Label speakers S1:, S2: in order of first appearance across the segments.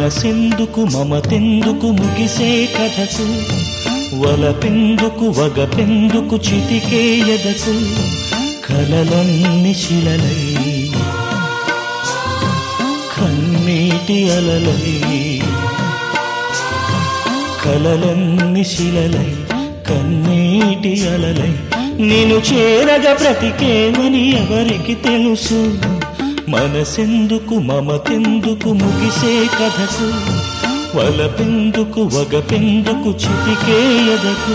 S1: మనసెందుకు మమతెందుకు ముగిసే కథకు వలపెందుకు వగపెందుకు చితికే ఎదకు కలలన్ని శిలలై కన్నీటి అలలై కలలన్ని శిలలై కన్నీటి అలలై నేను చేరగా బ్రతికేమని ఎవరికి తెలుసు మనసెందుకు మమతెందుకు ముగిసే కథకు వలపెందుకు వగపెందుకు చితికే ఎదకు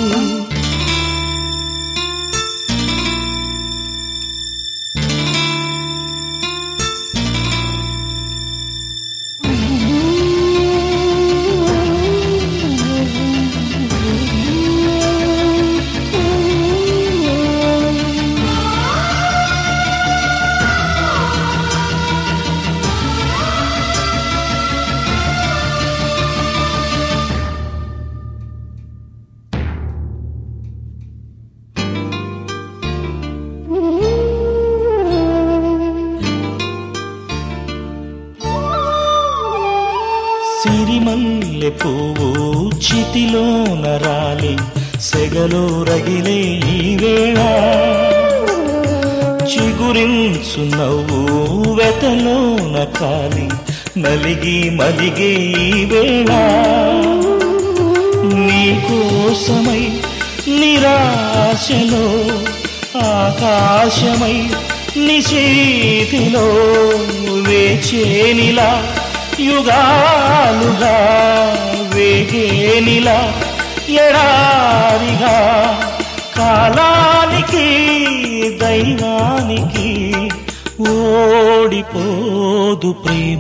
S1: సిరిమల్లె పువ్వు చితిలోన రాలి సెగలో రగిలే ఈ వేళ చిగురించు నవ్వు వెతలోన కాలి నలిగి మలిగే ఈ వేళ నీకోసమై నిరాశలో ఆకాశమై నిశీతిలో వేచేనిలా యుగాలుగా వేగేనిలా ఎడారిగా కాలానికి దైవానికి ఓడిపోదు ప్రేమ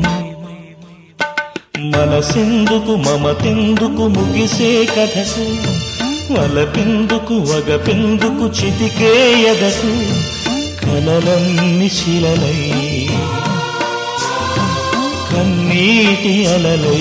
S1: మనసెందుకు మమతెందుకు ముగిసే కథకు వలపెందుకు వగపెందుకు చితికే ఎదకు కలలన్ని శిలలై కన్నీటి అలలై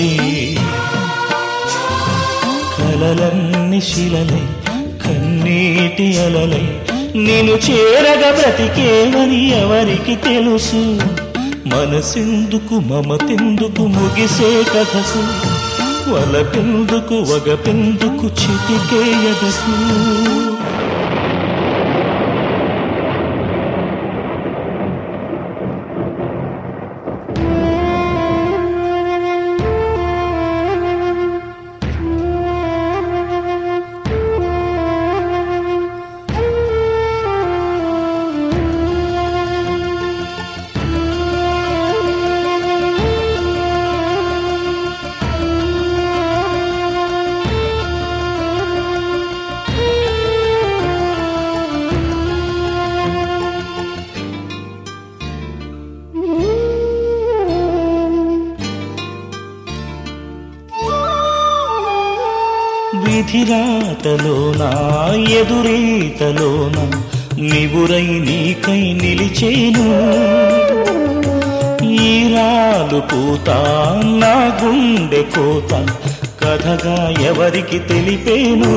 S1: కలలన్ని శిలలై కన్నీటి అలలై నేను చేరగా బ్రతికేవని ఎవరికి తెలుసు మనసెందుకు మమతెందుకు ముగిసే కథకు వలపెందుకు వగపెందుకు చితికే ఎదకు విధిరాతలోన ఎదురీతలోన నివురై నీకై నిలిచేను ఈరాలు పూత నా గుండె కోత కథగా ఎవరికి తెలిపేను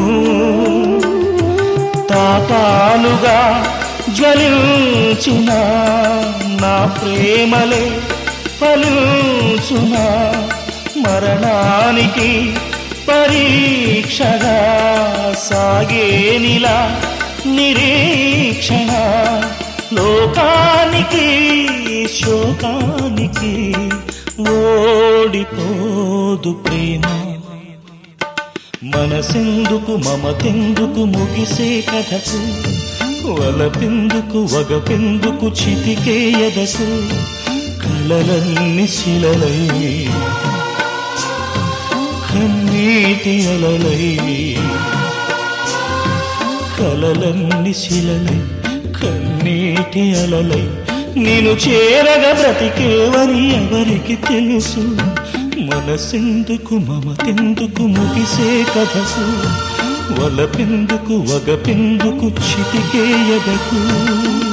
S1: తాపాలుగా జ్వలించిన నా ప్రేమలే ఫలించున మరణానికి పరీక్షగా సాగేనిలా నిరీక్షణ లోకానికి శోకానికి ఓడిపోదు ప్రేమ మనసెందుకు మమతెందుకు ముగిసే కథకు వలపెందుకు వగపెందుకు చితికే ఎదకు కలలన్ని శిలలై కన్నీటి అలలై కలలన్ని శిలలై కన్నీటి అలలై నేను చేరగా బ్రతికేవని ఎవరికి తెలుసు మనసెందుకు మమతెందుకు ముగిసే కథకు వలపెందుకు వగపెందుకు చిటికే ఎదకు